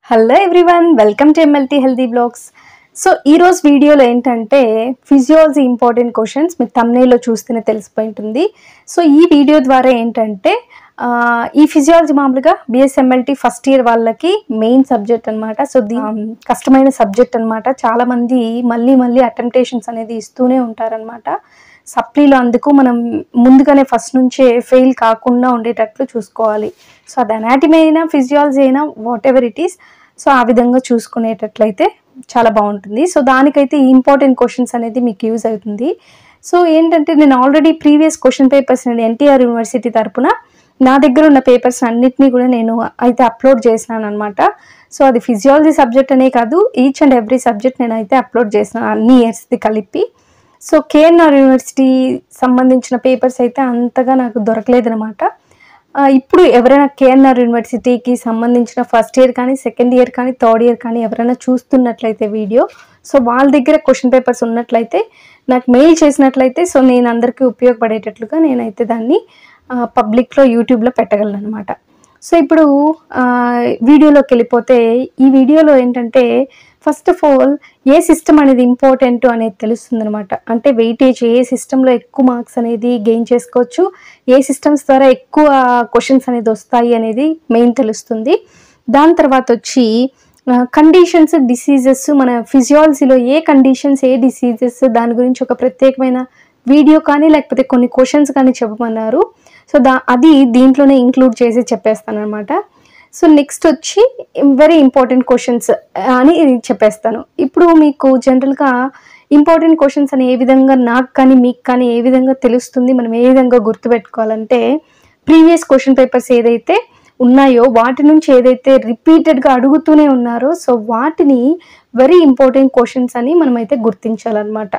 hello everyone welcome to MLT healthy blogs so ఈ రోజు వీడియోలో ఏంటంటే ఫిజియాలజీ ఇంపార్టెంట్ క్వశ్చన్స్ మీ తమ్నేలో చూస్తేనే తెలిసిపోయి ఉంటుంది సో ఈ వీడియో ద్వారా ఏంటంటే ఆ, ఈ ఫిజియాలజీ మామూలుగా బిఎస్ఎంఎల్టీ ఫస్ట్ ఇయర్ వాళ్ళకి మెయిన్ సబ్జెక్ట్ అనమాట సో దీ కష్టమైన సబ్జెక్ట్ అనమాట చాలా మంది మళ్ళీ మళ్ళీ అటెంప్టేషన్స్ అనేది ఇస్తూనే ఉంటారనమాట సప్లీలో అందుకు మనం ముందుగానే ఫస్ట్ నుంచే ఫెయిల్ కాకుండా ఉండేటట్లు చూసుకోవాలి సో అది అనాటమీ అయినా ఫిజియాలజీ అయినా whatever it is so ఆ విధంగా చూసుకునేటట్లయితే చాలా బాగుంటుంది సో దానికైతే ఈ ఇంపార్టెంట్ క్వశ్చన్స్ అనేది మీకు యూజ్ అవుతుంది సో ఏంటంటే నేను ఆల్రెడీ ప్రీవియస్ క్వశ్చన్ పేపర్స్ నేను ఎన్టీఆర్ యూనివర్సిటీ తరపున నా దగ్గర ఉన్న పేపర్స్ అన్నిటినీ కూడా నేను అయితే అప్లోడ్ చేసినాను అనమాట సో అది ఫిజియాలజీ సబ్జెక్ట్ అనే కాదు ఈచ్ అండ్ ఎవ్రీ సబ్జెక్ట్ నేను అయితే అప్లోడ్ చేసినాను అన్ని ఇయర్స్ది కలిపి సో కేఎన్ఆర్ యూనివర్సిటీ సంబంధించిన పేపర్స్ అయితే అంతగా నాకు దొరకలేదనమాట ఆ, ఇప్పుడు ఎవరైనా కేఎన్ఆర్ యూనివర్సిటీకి సంబంధించిన ఫస్ట్ ఇయర్ కానీ సెకండ్ ఇయర్ కానీ థర్డ్ ఇయర్ కానీ ఎవరైనా చూస్తున్నట్లయితే వీడియో సో వాళ్ళ దగ్గర క్వశ్చన్ పేపర్స్ ఉన్నట్లయితే నాకు మెయిల్ చేసినట్లయితే సో నేను అందరికీ ఉపయోగపడేటట్లుగా నేనైతే దాన్ని పబ్లిక్లో యూట్యూబ్లో పెట్టగలను అనమాట సో ఇప్పుడు ఆ, వీడియోలోకి వెళ్ళిపోతే ఈ వీడియోలో ఏంటంటే ఫస్ట్ ఆఫ్ ఆల్ ఏ సిస్టమ్ అనేది ఇంపార్టెంట్ అనేది తెలుస్తుంది అనమాట అంటే వెయిటేజ్ ఏ సిస్టంలో ఎక్కువ మార్క్స్ అనేది గెయిన్ చేసుకోవచ్చు ఏ సిస్టమ్స్ ద్వారా ఎక్కువ క్వశ్చన్స్ అనేది వస్తాయి అనేది మెయిన్ తెలుస్తుంది దాని తర్వాత వచ్చి కండిషన్స్ డిసీజెస్ మన ఫిజియాలజీలో ఏ కండిషన్స్ ఏ డిసీజెస్ దాని గురించి ఒక ప్రత్యేకమైన వీడియో కానీ లేకపోతే కొన్ని క్వశ్చన్స్ కానీ చెప్పమన్నారు సో దా అది దీంట్లోనే ఇంక్లూడ్ చేసి చెప్పేస్తాను అనమాట సో నెక్స్ట్ వచ్చి వెరీ ఇంపార్టెంట్ క్వశ్చన్స్ అని చెప్పేస్తాను ఇప్పుడు మీకు జనరల్గా ఇంపార్టెంట్ క్వశ్చన్స్ అని ఏ విధంగా నాకు కానీ మీకు కానీ ఏ విధంగా తెలుస్తుంది మనం ఏ విధంగా గుర్తుపెట్టుకోవాలంటే ప్రీవియస్ క్వశ్చన్ పేపర్స్ ఏదైతే ఉన్నాయో వాటి నుంచి ఏదైతే రిపీటెడ్గా అడుగుతూనే ఉన్నారో సో వాటిని వెరీ ఇంపార్టెంట్ క్వశ్చన్స్ అని మనమైతే గుర్తించాలన్నమాట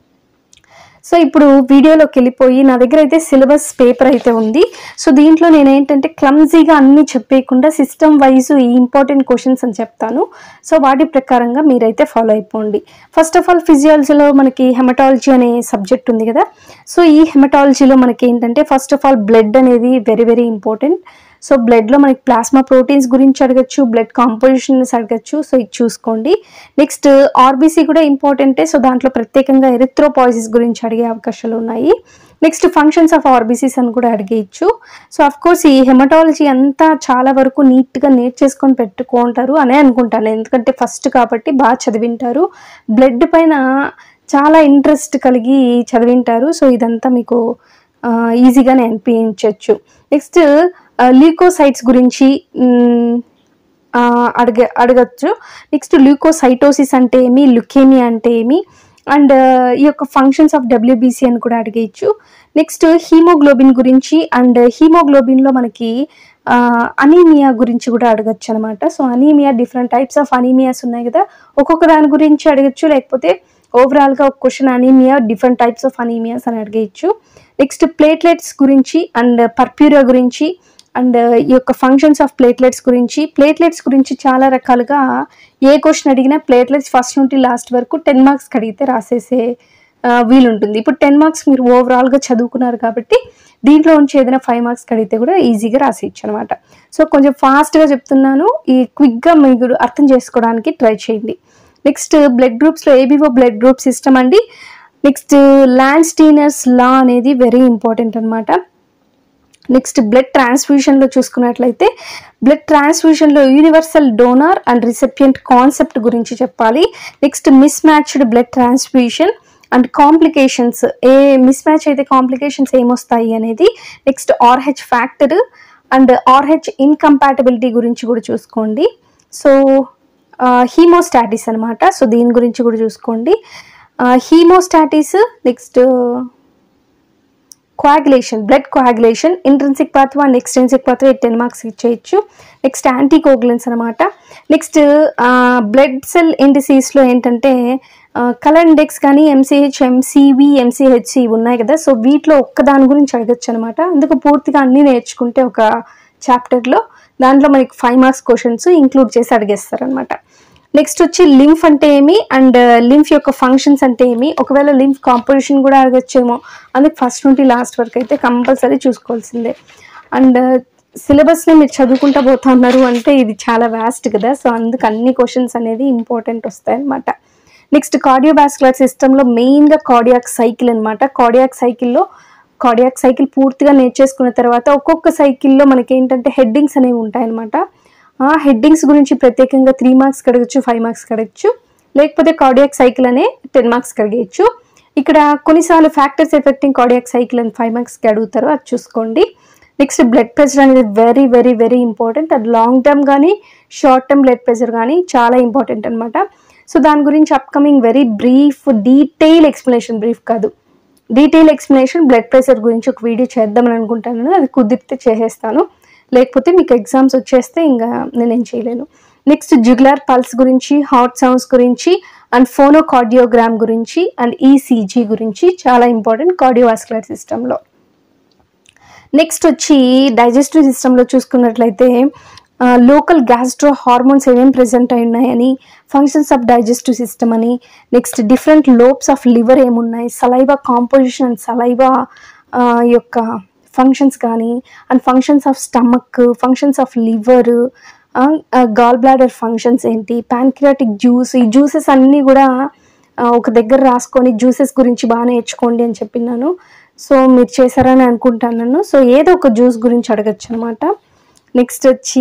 సో ఇప్పుడు వీడియోలోకి వెళ్ళిపోయి నా దగ్గర అయితే సిలబస్ పేపర్ అయితే ఉంది సో దీంట్లో నేను ఏంటంటే క్లమ్జీగా అన్ని చెప్పేయకుండా సిస్టమ్ వైజ్ ఈ ఇంపార్టెంట్ క్వశ్చన్స్ అని చెప్తాను సో వాటి ప్రకారంగా మీరైతే ఫాలో అయిపోండి ఫస్ట్ ఆఫ్ ఆల్ ఫిజియాలజీలో మనకి హెమటాలజీ అనే సబ్జెక్ట్ ఉంది కదా సో ఈ హెమటాలజీలో మనకి ఏంటంటే ఫస్ట్ ఆఫ్ ఆల్ బ్లడ్ అనేది వెరీ వెరీ ఇంపార్టెంట్ సో బ్లడ్లో మనకి ప్లాస్మా ప్రోటీన్స్ గురించి అడగచ్చు బ్లడ్ కాంపోజిషన్స్ అడగచ్చు సో ఇది చూసుకోండి నెక్స్ట్ ఆర్బీసీ కూడా ఇంపార్టెంటే సో దాంట్లో ప్రత్యేకంగా ఎరిథ్రోపాయిసిస్ గురించి అడిగే అవకాశాలు ఉన్నాయి నెక్స్ట్ ఫంక్షన్స్ ఆఫ్ ఆర్బీసీస్ అని కూడా అడిగేయచ్చు సో అఫ్ కోర్స్ ఈ హెమటాలజీ అంతా చాలా వరకు నీట్గా నేర్చేసుకొని పెట్టుకుంటారు అనే అనుకుంటాను ఎందుకంటే ఫస్ట్ కాబట్టి బాగా చదివింటారు బ్లడ్ పైన చాలా ఇంట్రెస్ట్ కలిగి చదివింటారు సో ఇదంతా మీకు ఆ, ఈజీగానే అనిపించవచ్చు నెక్స్ట్ లీకోసైట్స్ గురించి మ్, ఆ, అడగ అడగచ్చు నెక్స్ట్ ల్యూకోసైటోసిస్ అంటే ఏమి లుకేమియా అంటే ఏమి అండ్ ఈ యొక్క ఫంక్షన్స్ ఆఫ్ డబ్ల్యూబీసీ అని కూడా అడిగేయచ్చు నెక్స్ట్ హీమోగ్లోబిన్ గురించి అండ్ హీమోగ్లోబిన్లో మనకి అనీమియా గురించి కూడా అడగచ్చు అనమాట so anaemia different types of anaemias ఉన్నాయి కదా ఒక్కొక్క దాని గురించి అడగచ్చు లేకపోతే ఓవరాల్గా ఒక question anaemia different types of anaemias అని అడిగేయచ్చు నెక్స్ట్ ప్లేట్లెట్స్ గురించి అండ్ పర్ప్యూరియా గురించి అండ్ ఈ యొక్క ఫంక్షన్స్ ఆఫ్ ప్లేట్లెట్స్ గురించి ప్లేట్లెట్స్ గురించి చాలా రకాలుగా ఏ క్వశ్చన్ అడిగినా ప్లేట్లెట్స్ ఫస్ట్ నుండి లాస్ట్ వరకు టెన్ మార్క్స్కి అడిగితే రాసేసే ఆ, వీలుంటుంది ఇప్పుడు టెన్ మార్క్స్ మీరు ఓవరాల్గా చదువుకున్నారు కాబట్టి దీంట్లో నుంచి ఏదైనా ఫైవ్ మార్క్స్కి అడిగితే కూడా ఈజీగా రాసేయచ్చు అనమాట సో కొంచెం ఫాస్ట్గా చెప్తున్నాను ఈ క్విక్గా మీరు అర్థం చేసుకోవడానికి ట్రై చేయండి నెక్స్ట్ బ్లడ్ గ్రూప్స్లో ఏబీఓ బ్లడ్ గ్రూప్ సిస్టమ్ అండి నెక్స్ట్ ల్యాండ్ స్టీనర్స్ లా అనేది వెరీ ఇంపార్టెంట్ అనమాట నెక్స్ట్ బ్లడ్ ట్రాన్స్ఫ్యూషన్లో చూసుకున్నట్లయితే బ్లడ్ ట్రాన్స్ఫ్యూషన్లో universal donor and recipient concept గురించి చెప్పాలి next mismatched blood transfusion and complications ఏ మిస్ మ్యాచ్ అయితే కాంప్లికేషన్స్ ఏమొస్తాయి అనేది next Rh factor and Rh incompatibility గురించి కూడా చూసుకోండి సో హీమోస్టాటిస్ అనమాట సో దీని గురించి కూడా చూసుకోండి haemostasis next coagulation blood coagulation intrinsic pathway and extrinsic pathway ten marks ఇచ్చేయచ్చు నెక్స్ట్ యాంటీకోగులెన్స్ అనమాట నెక్స్ట్ బ్లడ్ సెల్ ఇండిసీస్లో ఏంటంటే కలర్ ఇండెక్స్ కానీ ఎంసీహెచ్ ఎంసీవి ఎంసీహెచ్సి ఉన్నాయి కదా సో వీటిలో ఒక్క దాని గురించి అడగచ్చు అనమాట అందుకు పూర్తిగా అన్నీ నేర్చుకుంటే ఒక చాప్టర్లో దాంట్లో మనకి ఫైవ్ మార్క్స్ క్వశ్చన్స్ ఇంక్లూడ్ చేసి అడిగేస్తారనమాట నెక్స్ట్ వచ్చి లింఫ్ అంటే ఏమి అండ్ లింఫ్ యొక్క ఫంక్షన్స్ అంటే ఏమి ఒకవేళ లింఫ్ కాంపోజిషన్ కూడా అడగచ్చేమో అందుకు ఫస్ట్ నుండి లాస్ట్ వరకు అయితే కంపల్సరీ చూసుకోవాల్సిందే అండ్ సిలబస్ని మీరు చదువుకుంటా పోతా ఉన్నారు అంటే ఇది చాలా వ్యాస్ట్ కదా సో అందుకు అన్ని క్వశ్చన్స్ అనేది ఇంపార్టెంట్ వస్తాయి అనమాట నెక్స్ట్ కార్డియోవాస్కులర్ సిస్టంలో మెయిన్గా కార్డియాక్ సైకిల్ అనమాట కార్డియాక్ సైకిల్లో కార్డియాక్ సైకిల్ పూర్తిగా నేర్చేసుకున్న తర్వాత ఒక్కొక్క సైకిల్లో మనకి ఏంటంటే హెడ్డింగ్స్ అనేవి ఉంటాయన్నమాట ఆ హెడ్డింగ్స్ గురించి ప్రత్యేకంగా త్రీ మార్క్స్ అడగచ్చు ఫైవ్ మార్క్స్ అడగచ్చు లేకపోతే కార్డియాక్ సైకిల్ అనే టెన్ మార్క్స్ అడిగేయచ్చు ఇక్కడ కొన్నిసార్లు ఫ్యాక్టర్స్ ఎఫెక్టింగ్ కార్డియాక్ సైకిల్ అని ఫైవ్ మార్క్స్కి అడుగుతారు అది చూసుకోండి నెక్స్ట్ బ్లడ్ ప్రెషర్ అనేది వెరీ వెరీ వెరీ ఇంపార్టెంట్ అది లాంగ్ టర్మ్ కానీ షార్ట్ టర్మ్ బ్లడ్ ప్రెషర్ కానీ చాలా ఇంపార్టెంట్ అనమాట సో దాని గురించి upcoming very brief detail explanation brief కాదు డీటెయిల్ ఎక్స్ప్లెనేషన్ బ్లడ్ ప్రెషర్ గురించి ఒక వీడియో చేద్దామని అనుకుంటాను అది కుదిరితే చేసేస్తాను లేకపోతే మీకు ఎగ్జామ్స్ వచ్చేస్తే ఇంకా నేనేం చేయలేను నెక్స్ట్ జుగులార్ పల్స్ గురించి హార్ట్ సౌండ్స్ గురించి అండ్ ఫోనోకార్డియోగ్రామ్ గురించి అండ్ ఈసీజీ గురించి చాలా ఇంపార్టెంట్ కార్డియోవాస్కులర్ సిస్టంలో నెక్స్ట్ వచ్చి డైజెస్టివ్ సిస్టంలో చూసుకున్నట్లయితే లోకల్ గ్యాస్ట్రో హార్మోన్స్ ఏమేమి ప్రెసెంట్ అయి ఉన్నాయని ఫంక్షన్స్ ఆఫ్ డైజెస్టివ్ సిస్టమ్ అని next different lobes of liver ఏమున్నాయి సలైవా కాంపోజిషన్ అండ్ సలైవా యొక్క ఫంక్షన్స్ కానీ and functions of stomach functions of liver gall bladder functions ఏంటి ప్యాన్క్రియాటిక్ జ్యూస్ ఈ జ్యూసెస్ అన్నీ కూడా ఆ, ఒక దగ్గర రాసుకొని జ్యూసెస్ గురించి బాగా నేర్చుకోండి అని చెప్పినాను సో మీరు చేశారని అనుకుంటున్నాను సో ఏదో ఒక జ్యూస్ గురించి అడగచ్చు అనమాట నెక్స్ట్ వచ్చి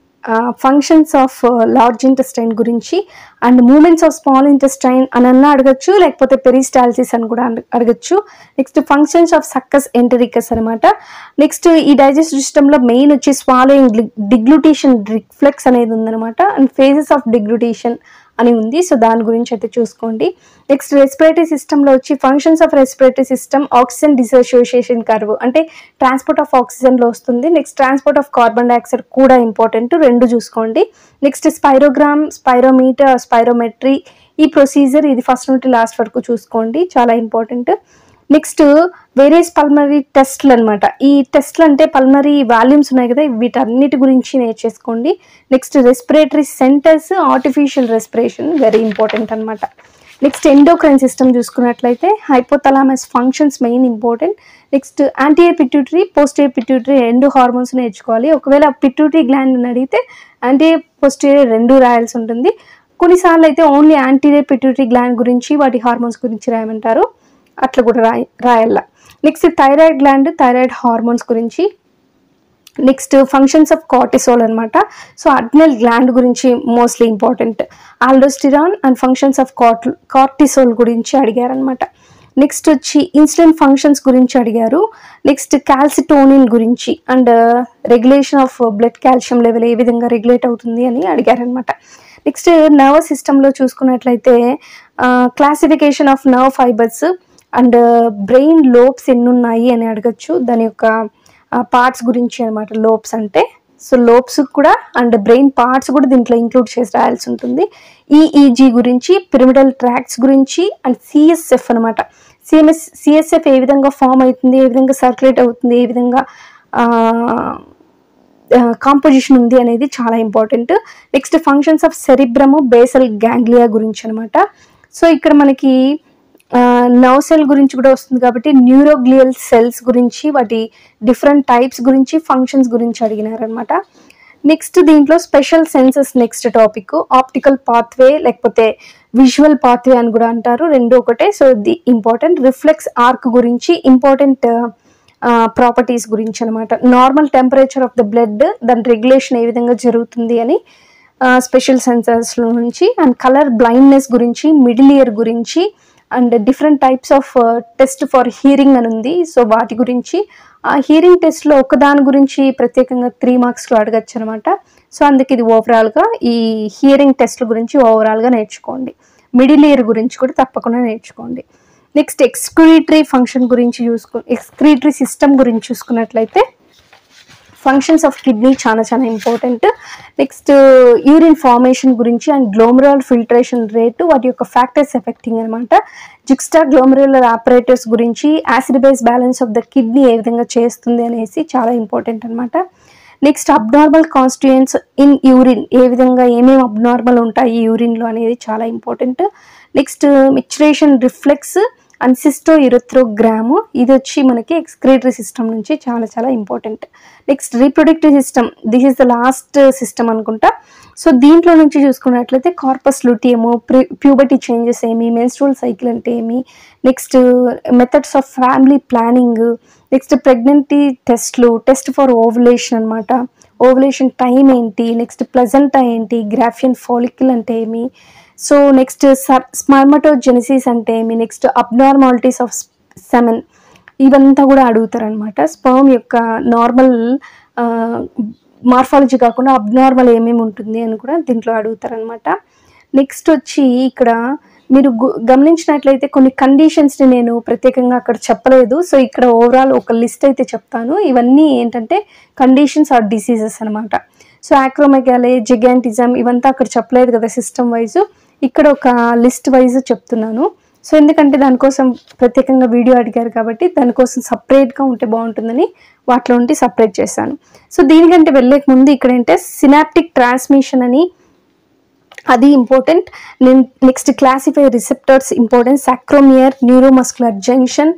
ఫంక్షన్స్ ఆఫ్ లార్జ్ ఇంటెస్టైన్ గురించి and movements of small intestine అని అన్న అడగచ్చు లేకపోతే పెరిస్టాల్సిస్ అని కూడా అడగ- అడగచ్చు next functions of succus entericus అనమాట నెక్స్ట్ ఈ డైజెస్టివ్ సిస్టంలో మెయిన్ వచ్చి స్వాలోయింగ్ డిగ్లూటేషన్ రిఫ్లెక్స్ అనేది ఉందన్నమాట అండ్ ఫేజెస్ ఆఫ్ డిగ్లూటేషన్ అని ఉంది సో దాని గురించి అయితే చూసుకోండి నెక్స్ట్ రెస్పిరేటరీ సిస్టంలో వచ్చి functions of respiratory system oxygen dissociation curve అంటే ట్రాన్స్పోర్ట్ ఆఫ్ ఆక్సిజన్లో వస్తుంది next transport of carbon dioxide కూడా ఇంపార్టెంట్ రెండు చూసుకోండి నెక్స్ట్ స్పైరోగ్రామ్ స్పైరోమీటర్ స్పైరోమెట్రీ ఈ ప్రొసీజర్ ఇది ఫస్ట్ నుండి లాస్ట్ వరకు చూసుకోండి చాలా ఇంపార్టెంట్ నెక్స్ట్ వేరియస్ పల్మనరీ టెస్ట్లు అనమాట ఈ టెస్ట్లు అంటే పల్మనరీ వాల్యూమ్స్ ఉన్నాయి కదా వీటన్నిటి గురించి నేర్చేసుకోండి next respiratory centres artificial respiration very important అనమాట నెక్స్ట్ ఎండోక్రైన్ సిస్టమ్ చూసుకున్నట్లయితే hypothalamus functions main important next anterior pituitary posterior pituitary రెండు హార్మోన్స్ నేర్చుకోవాలి ఒకవేళ పిట్యూటరీ గ్లాండ్ యాంటీ పోస్టీరియర్ రెండు రాయాల్సి ఉంటుంది కొన్నిసార్లు అయితే ఓన్లీ యాంటీరియర్ పిట్యూటరీ గ్లాండ్ గురించి వాటి హార్మోన్స్ గురించి రాయమంటారు అట్లా కూడా రాయ రాయాల next thyroid gland thyroid hormones గురించి నెక్స్ట్ ఫంక్షన్స్ ఆఫ్ కార్టిసోల్ అనమాట సో అడ్నల్ గ్లాండ్ గురించి mostly important aldosterone and functions of కార్ట్ కార్టిసోల్ గురించి అడిగారనమాట నెక్స్ట్ వచ్చి ఇన్సులిన్ ఫంక్షన్స్ గురించి అడిగారు నెక్స్ట్ క్యాల్సిటోనిన్ గురించి and regulation of blood calcium level ఏ విధంగా రెగ్యులేట్ అవుతుంది అని అడిగారనమాట నెక్స్ట్ నర్వస్ సిస్టంలో చూసుకున్నట్లయితే classification of nerve fibres and brain lobes ఎన్ని ఉన్నాయి అని అడగచ్చు దాని యొక్క పార్ట్స్ గురించి అనమాట లోబ్స్ అంటే సో లోబ్స్ కూడా అండ్ బ్రెయిన్ పార్ట్స్ కూడా దీంట్లో ఇంక్లూడ్ చేసి రాయాల్సి ఉంటుంది ఈఈజీ గురించి పిరమిడల్ ట్రాక్స్ గురించి అండ్ సిఎస్ఎఫ్ అనమాట సిఎంఎస్ సిఎస్ఎఫ్ ఏ విధంగా ఫామ్ అవుతుంది ఏ విధంగా సర్క్యులేట్ అవుతుంది ఏ విధంగా కాంపోజిషన్ ఉంది అనేది చాలా important next functions of cerebrum basal ganglia గురించి అనమాట సో ఇక్కడ మనకి నర్వ్ సెల్ గురించి కూడా వస్తుంది కాబట్టి న్యూరోగ్లియల్ సెల్స్ గురించి వాటి డిఫరెంట్ టైప్స్ గురించి ఫంక్షన్స్ గురించి అడిగినారనమాట నెక్స్ట్ దీంట్లో special senses next topic optical pathway లేకపోతే విజువల్ పాత్వే అని కూడా అంటారు రెండు ఒకటే so the important reflex arc గురించి ఇంపార్టెంట్ ప్రాపర్టీస్ గురించి అనమాట normal temperature of the blood దాని రెగ్యులేషన్ ఏ విధంగా జరుగుతుంది అని స్పెషల్ సెన్సర్స్లో నుంచి అండ్ కలర్ బ్లైండ్నెస్ గురించి మిడిల్ ఇయర్ గురించి and different types of test for hearing అని ఉంది సో వాటి గురించి ఆ హీరింగ్ టెస్ట్లో ఒకదాని గురించి ప్రత్యేకంగా త్రీ మార్క్స్లో అడగచ్చు అనమాట సో అందుకే ఇది ఓవరాల్గా ఈ హియరింగ్ టెస్ట్ల గురించి ఓవరాల్గా నేర్చుకోండి మిడిల్ ఇయర్ గురించి కూడా తప్పకుండా నేర్చుకోండి నెక్స్ట్ ఎక్స్క్రీటరీ ఫంక్షన్ గురించి చూసుకు ఎక్స్క్రీటరీ సిస్టమ్ గురించి చూసుకున్నట్లయితే ఫంక్షన్స్ ఆఫ్ కిడ్నీ చాలా చాలా ఇంపార్టెంట్ నెక్స్ట్ యూరిన్ ఫార్మేషన్ గురించి అండ్ గ్లోమరల్ ఫిల్టరేషన్ రేటు వాటి యొక్క ఫ్యాక్టర్స్ ఎఫెక్టింగ్ అనమాట జిక్స్టా గ్లోమరులర్ ఆపరేటర్స్ గురించి acid base balance of the kidney ఏ విధంగా చేస్తుంది అనేసి చాలా ఇంపార్టెంట్ అనమాట next abnormal constituents in urine ఏ విధంగా ఏమేమి అబ్నార్మల్ ఉంటాయి యూరిన్లో అనేది చాలా important next micturition reflex and cystourethrogram ఇది వచ్చి మనకి ఎక్స్క్రేటరీ సిస్టమ్ నుంచి చాలా చాలా important next reproductive system this is the last system అనుకుంటా సో దీంట్లో నుంచి చూసుకున్నట్లయితే కార్పస్ లుటియము ప్యూబర్టీ చేంజెస్ ఏమి మెన్స్ట్రల్ సైకిల్ అంటే ఏమి next methods of family planning next pregnancy టెస్ట్లు టెస్ట్ ఫర్ ఓవులేషన్ అనమాట ఓవులేషన్ టైం ఏంటి నెక్స్ట్ ప్లజంటా ఏంటి గ్రాఫియన్ ఫాలిక్యుల్ అంటే ఏమి సో నెక్స్ట్ స్మర్మటోజెనిసిస్ అంటే ఏమి నెక్స్ట్ అబ్నార్మాలిటీస్ ఆఫ్ సెమెన్ ఇవంతా కూడా అడుగుతారనమాట స్పర్మ్ యొక్క నార్మల్ మార్ఫాలజీ కాకుండా అబ్నార్మల్ ఏమేమి ఉంటుంది అని కూడా దీంట్లో అడుగుతారనమాట నెక్స్ట్ వచ్చి ఇక్కడ మీరు గు- గమనించినట్లయితే కొన్ని కండిషన్స్ని నేను ప్రత్యేకంగా అక్కడ చెప్పలేదు సో ఇక్కడ ఓవరాల్ ఒక లిస్ట్ అయితే చెప్తాను ఇవన్నీ ఏంటంటే కండిషన్స్ ఆర్ డిసీజెస్ అనమాట సో ఆక్రోమెగాలే జిగాంటిజం ఇవంతా అక్కడ చెప్పలేదు కదా సిస్టమ్ వైజ్ ఇక్కడ ఒక లిస్ట్ వైజ్ చెప్తున్నాను సో ఎందుకంటే దానికోసం ప్రత్యేకంగా వీడియో అడిగారు కాబట్టి దానికోసం సపరేట్గా ఉంటే బాగుంటుందని వాటిలో ఉండి సపరేట్ చేశాను సో దీనికంటే వెళ్ళేక ముందు ఇక్కడ ఏంటంటే సినాప్టిక్ ట్రాన్స్మిషన్ అని అది ఇంపార్టెంట్ నేను next classify receptors important sarcomere neuromuscular junction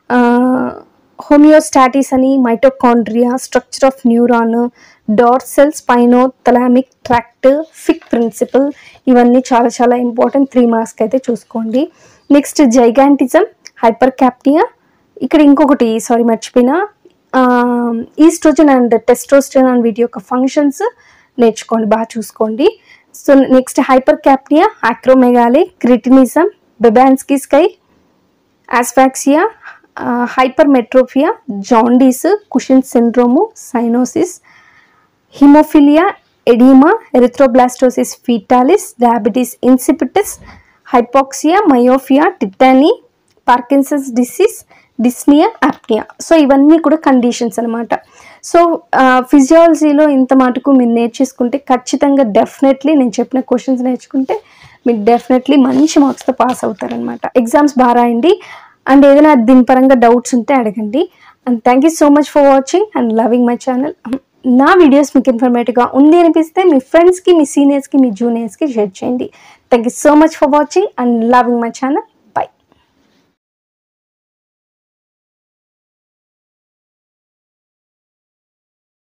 homeostasis అని mitochondria structure of neuron dorsal spinothalamic tract Fick principle ఇవన్నీ చాలా చాలా ఇంపార్టెంట్ త్రీ మార్క్స్కి అయితే చూసుకోండి నెక్స్ట్ జైగాంటిజం హైపర్ క్యాప్నియా ఇక్కడ ఇంకొకటి సారీ మర్చిపోయినా ఈస్ట్రోజన్ అండ్ టెస్టోస్టెరాన్ అండ్ వీటి యొక్క ఫంక్షన్స్ నేర్చుకోండి బాగా చూసుకోండి so next hypercapnia acromegaly cretinism Babinski sky asphyxia hypermetropia jaundice Cushing syndrome cyanosis haemophilia oedema erythroblastosis fetalis diabetes insipidus hypoxia myopia tetany Parkinson's disease dyspnoea apnoea so ఇవన్నీ కూడా conditions అనమాట so ఫిజియాలజీలో ఇంత మటుకు మీరు నేర్చేసుకుంటే ఖచ్చితంగా డెఫినెట్లీ నేను చెప్పిన questions నేర్చుకుంటే మీరు డెఫినెట్లీ మంచి మార్క్స్తో పాస్ అవుతారనమాట ఎగ్జామ్స్ బాగా రాయండి అండ్ ఏదైనా దీని పరంగా డౌట్స్ ఉంటే అడగండి and thank you so much for watching and loving my channel నా వీడియోస్ మీకు ఇన్ఫర్మేటివ్గా ఉంది అనిపిస్తే మీ ఫ్రెండ్స్కి మీ సీనియర్స్కి మీ జూనియర్స్కి షేర్ చేయండి thank you so much for watching and loving my channel